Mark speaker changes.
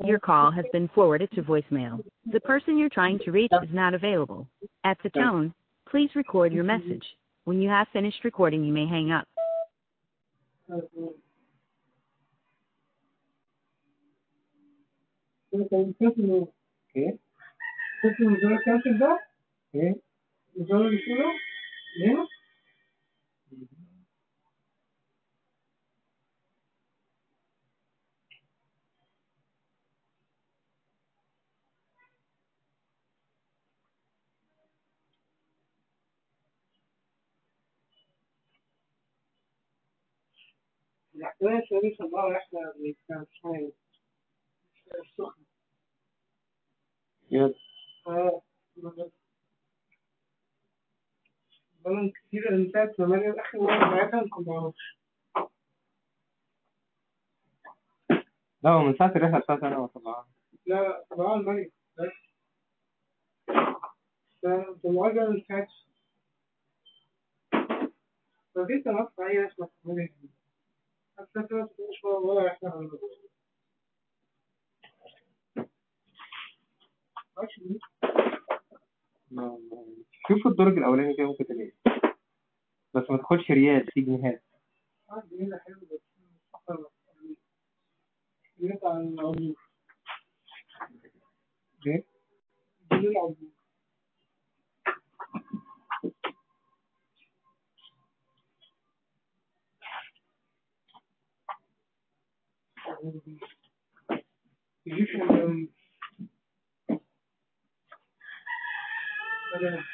Speaker 1: Your call has been forwarded to voicemail. The person you're trying to reach is not available. At the tone, please record your message. When you have finished recording, you may hang up.
Speaker 2: ¿Qué?
Speaker 3: ¿Qué se me dio el cáncer da?
Speaker 2: ¿Qué?
Speaker 3: ¿Me dio el culo? ¿Menos? الأحوال شريف الله إحنا كان شوي سخن
Speaker 2: يلا
Speaker 3: اه بلن كتير من ساعة ما مريم آخر مرة بعتها كنت معرفش
Speaker 2: لا هو من ساعة الرحلة بتاعتي أنا وطبعا
Speaker 3: لا لا طبعا مريم بس ده المواجهة من ساعة فدي تنص أي ناس مسؤولين حتى في ناس مش ولا إحنا عندنا ماشي
Speaker 2: ما- ما- شوف الدرج الأولاني كده ممكن تلاقيه بس ما تاخدش ريال في جنيهات
Speaker 3: عندي هنا حلو بس مش فاكر يقطع العمود
Speaker 2: ايه؟
Speaker 3: دي العمود يجيش من